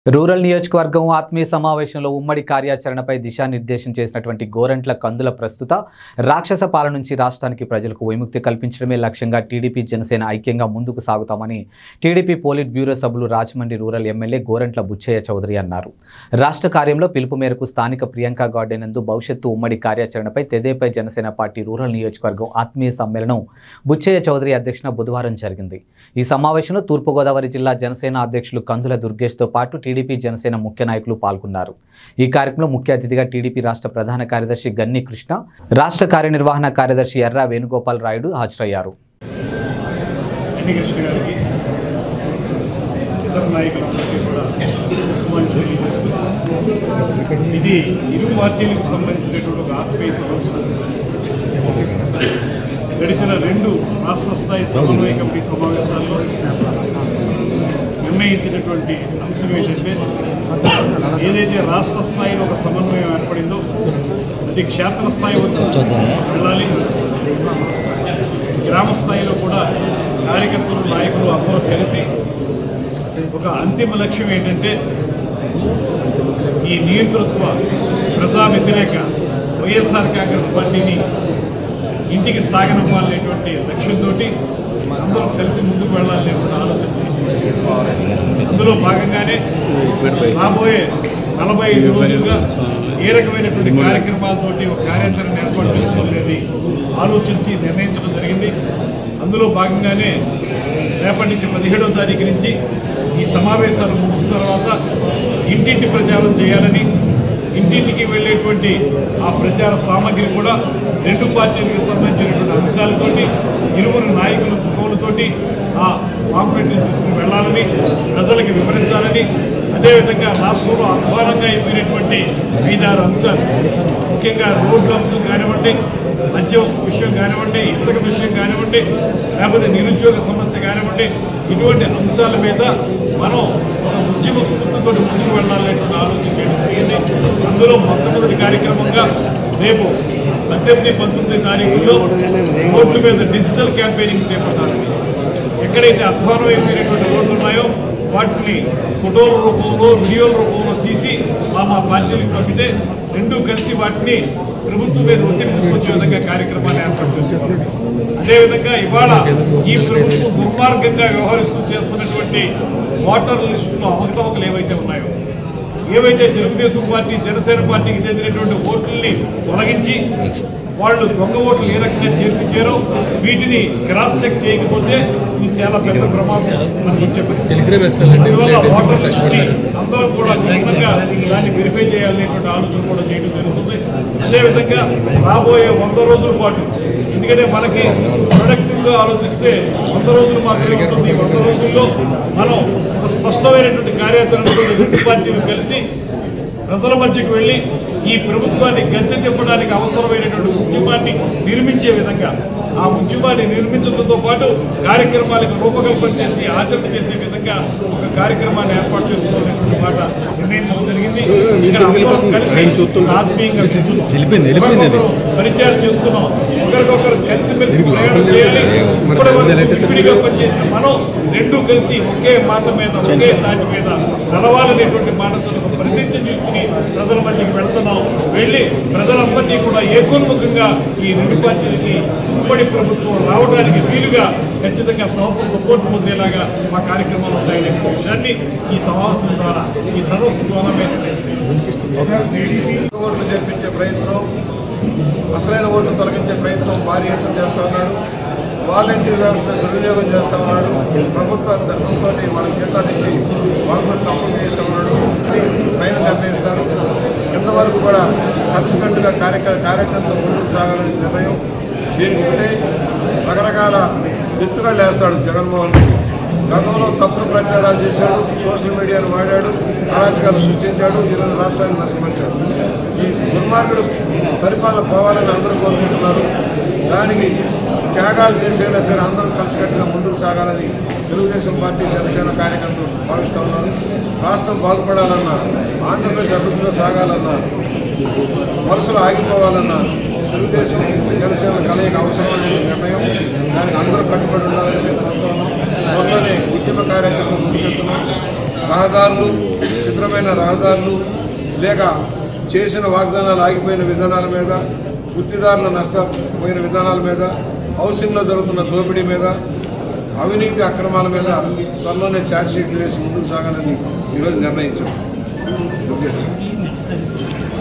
Rural నియోజకవర్గం ఆత్మీయ సమావేశంలో ఉమ్మడి కార్యాచరణపై దిశానిర్దేశం చేసినటువంటి గోరంట్ల కందుల ప్రస్తుత రాక్షస పాలన నుంచి రాష్ట్రానికి ప్రజలకు విముక్తి కల్పించడమే లక్ష్యంగా టీడీపీ జనసేన ఐక్యంగా ముందుకు సాగుతామని టీడీపీ పోలిట్ బ్యూరో సభ్యులు రాజమండ్రి రూరల్ ఎమ్మెల్యే గోరంట్ల బుచ్చయ్య చౌదరి అన్నారు రాష్ట్ర కార్యంలో పిలుపు మేరకు స్థానిక ప్రియాంక గార్డెన్ నందు భవిష్యత్తు ఉమ్మడి కార్యాచరణపై తెదేపై జనసేన పార్టీ రూరల్ నియోజకవర్గం ఆత్మీయ సమ్మేళనం బుచ్చయ్య చౌదరి అధ్యక్షన బుధవారం జరిగింది ఈ సమావేశంలో తూర్పుగోదావరి జిల్లా జనసేన అధ్యక్షులు కందుల దుర్గేష్తో పాటు టీడీపీ జనసేన ముఖ్య నాయకులు పాల్గొన్నారు ఈ కార్యక్రమంలో ముఖ్య అతిథిగా టీడీపీ రాష్ట్ర ప్రధాన కార్యదర్శి గన్ని కృష్ణ రాష్ట్ర కార్యనిర్వహణ కార్యదర్శి ఎర్ర వేణుగోపాల్ రాయుడు హాజరయ్యారు ఎన్టీ కృష్ణ గారికి ఇతర నాయకులందరికీ కూడా ఉస్మాన్ తెలియజేస్తూ ఇది ఇరు పార్టీలకు సంబంధించినటువంటి ఒక ఆత్మీయ సదస్సు గడిచిన రెండు రాష్ట్ర స్థాయి సమన్వయ కమిటీ సమావేశాల్లో నిర్ణయించినటువంటి అంశం ఏంటంటే ఏదైతే రాష్ట్ర స్థాయిలో ఒక సమన్వయం ఏర్పడిందో అది క్షేత్రస్థాయి వరకు వెళ్ళాలి గ్రామ స్థాయిలో కూడా కార్యకర్తలు నాయకులు అందరూ కలిసి ఒక అంతిమ లక్ష్యం ఏంటంటే ఈ నియంతృత్వ ప్రజా వ్యతిరేక వైఎస్ఆర్ కాంగ్రెస్ పార్టీని ఇంటికి సాగనవ్వాలనేటువంటి లక్ష్యంతో అందరూ కలిసి ముందుకు వెళ్ళాలనేటువంటి ఆలోచన అందులో భాగంగానే రాబోయే నలభై ఐదు రోజులుగా ఏ రకమైనటువంటి కార్యక్రమాలతోటి ఒక కార్యాచరణ ఏర్పాటు చేసుకోవాలనేది ఆలోచించి నిర్ణయించడం జరిగింది అందులో భాగంగానే రేపటి నుంచి పదిహేడవ తారీఖు నుంచి ఈ సమావేశాలు ముగిసిన తర్వాత ఇంటింటి ప్రచారం చేయాలని ఇంటింటికి వెళ్ళేటువంటి ఆ ప్రచార సామగ్రి కూడా రెండు పార్టీలకు సంబంధించినటువంటి అంశాలతోటి ఇరువురు నాయకుల ఫోటోలతోటి ఆ పాంప్లెట్లు తీసుకుని వెళ్ళాలని ప్రజలకు వివరించాలని అదేవిధంగా రాష్ట్రంలో అధ్వానంగా అయిపోయినటువంటి ఐదారు అంశాలు ముఖ్యంగా రోడ్ల అంశం కానివ్వండి మద్యం విషయం కానివ్వండి ఇసుక విషయం కానివ్వండి లేకపోతే నిరుద్యోగ సమస్య కానివ్వండి ఇటువంటి అంశాల మీద మనం ఒక ఉద్యమ స్ఫూర్తితో ముందుకు వెళ్ళాలనేటువంటి ఆలోచన చేయడం జరిగింది అందులో మొట్టమొదటి కార్యక్రమంగా రేపు పద్దెనిమిది పంతొమ్మిది తారీఖుల్లో రోడ్ల మీద డిజిటల్ క్యాంపెయినింగ్ చేపట్టాలని ఎక్కడైతే అధ్వానం అయిపోయినటువంటి రోడ్లు ఉన్నాయో వాటిని ఫోటోల రూపంలో వీడియోల రూపంలో తీసి మా మా పార్టీలకు పంపితే రెండూ కలిసి వాటిని ప్రభుత్వం మీద ఒత్తిడి తీసుకొచ్చే విధంగా కార్యక్రమాన్ని ఏర్పాటు చేస్తున్నారు అదేవిధంగా ఇవాళ ఈ ప్రభుత్వం దుర్మార్గంగా వ్యవహరిస్తూ చేస్తున్నటువంటి ఓటర్ లిస్టులో అవకతవకలు ఏవైతే ఉన్నాయో ఏవైతే తెలుగుదేశం పార్టీ జనసేన పార్టీకి చెందినటువంటి ఓట్లని తొలగించి వాళ్ళు దొంగ ఓట్లు ఏ రకంగా చేర్పించారో వీటిని క్రాస్ చెక్ చేయకపోతే ఇది చాలా పెద్ద ప్రమాదం మనకు వచ్చే పరిస్థితి. అందువల్ల ఓటర్ లిస్టుని అందరూ కూడా క్షుణ్ణంగా దాన్ని వెరిఫై చేయాలనేటువంటి ఆలోచన కూడా చేయడం జరుగుతుంది అదేవిధంగా రాబోయే వంద రోజుల పాటు ఎందుకంటే మనకి ప్రొడక్టివ్గా ఆలోచిస్తే వంద రోజులు మాత్రమే ఉంటుంది వంద రోజుల్లో మనం ఒక స్పష్టమైనటువంటి కార్యాచరణతో రెండు పార్టీలు కలిసి ప్రజల మధ్యకు వెళ్ళి ఈ ప్రభుత్వాన్ని గద్దె తిప్పడానికి అవసరమైనటువంటి ఉద్యమాన్ని నిర్మించే విధంగా ఆ ఉద్యమాన్ని నిర్మించడంతో పాటు కార్యక్రమాలకు రూపకల్పన చేసి ఆచరణ చేసే విధంగా ఒక కార్యక్రమాన్ని ఏర్పాటు చేసుకోవాలనేటువంటి మాట నిర్ణయించడం జరిగింది ఇక్కడ అందరం కలిసి ఆత్మీయంగా ఒకరికొకరు పరిచయాలు చేసుకున్నాం ఒకరికొకరు కలిసిమెలిసి ప్రయాణం చేయాలి ఇప్పటి వరకు విడివిడిగా పనిచేసిన మనం రెండు కలిసి ఒకే మాట మీద ఒకే దాటి మీద నడవాలనేటువంటి మాటతో ఒక ప్రతిజ్ఞ తీసుకుని ప్రజల మధ్యకి వెళుతున్నాం వెళ్ళి ప్రజలందరినీ కూడా ఏకోన్ముఖంగా ఈ రెండు పార్టీలకి ఉమ్మడి ప్రభుత్వం రావడానికి వీలుగా ఖచ్చితంగా సపోర్ట్ సపోర్ట్ పొందేలాగా మా కార్యక్రమాలు ఉంటాయనే విషయాన్ని ఈ సమావేశం ద్వారా ఈ సదస్సు ద్వారా మేము ఓట్లు చేర్పించే ప్రయత్నం అసలైన ఓట్లు తొలగించే ప్రయత్నం భారీ ఎత్తున చేస్తూ ఉన్నాడు వాలంటీర్ వ్యవస్థను దుర్వినియోగం చేస్తూ ఉన్నాడు ప్రభుత్వ ధర్మంతో వాళ్ళకి జీతాలు ఇచ్చి వాళ్ళు కూడా తప్పులు చేస్తూ ఉన్నాడు పైన నిర్ణయిస్తారు ఇంతవరకు కూడా కలిసికట్టుగా కార్యక్రమ కార్యక్రమంతో ముందుకు సాగాలని నిర్ణయం దీనికి ఒకటే రకరకాల ఎత్తుగళ్ళు వేస్తాడు జగన్మోహన్ రెడ్డి గతంలో తప్పుడు ప్రచారాలు చేశాడు సోషల్ మీడియాను వాడాడు అరాచకాలు సృష్టించాడు ఈరోజు రాష్ట్రాన్ని నష్టపరిచాడు ఈ దుర్మార్గుడు పరిపాలన పోవాలని అందరూ కోరుకుంటున్నారు దానికి త్యాగాలు చేసైనా సరే అందరూ కలిసికట్టుగా ముందుకు సాగాలని తెలుగుదేశం పార్టీ జనసేన కార్యకర్తలు భావిస్తూ ఉన్నారు రాష్ట్రం బాగుపడాలన్నా ఆంధ్రప్రదేశ్ అభివృద్ధిలో సాగాలన్నా వలసలు ఆగిపోవాలన్నా తెలుగుదేశం జనసేన కలయిక అవసరమైన నిర్ణయం దానికి అందరూ కట్టుబడి ఉండాలని మేము కోరుతున్నాం త్వరలోనే ఉద్యమ కార్యక్రమం ముందుకెళ్తున్నాం రహదారులు చిత్రమైన రహదారులు లేక చేసిన వాగ్దానాలు ఆగిపోయిన విధానాల మీద వృత్తిదారుల నష్టపోయిన విధానాల మీద హౌసింగ్లో జరుగుతున్న దోపిడీ మీద అవినీతి అక్రమాల మీద త్వరలోనే ఛార్జ్ షీట్లు వేసి ముందుకు సాగాలని ఈరోజు నిర్ణయించాం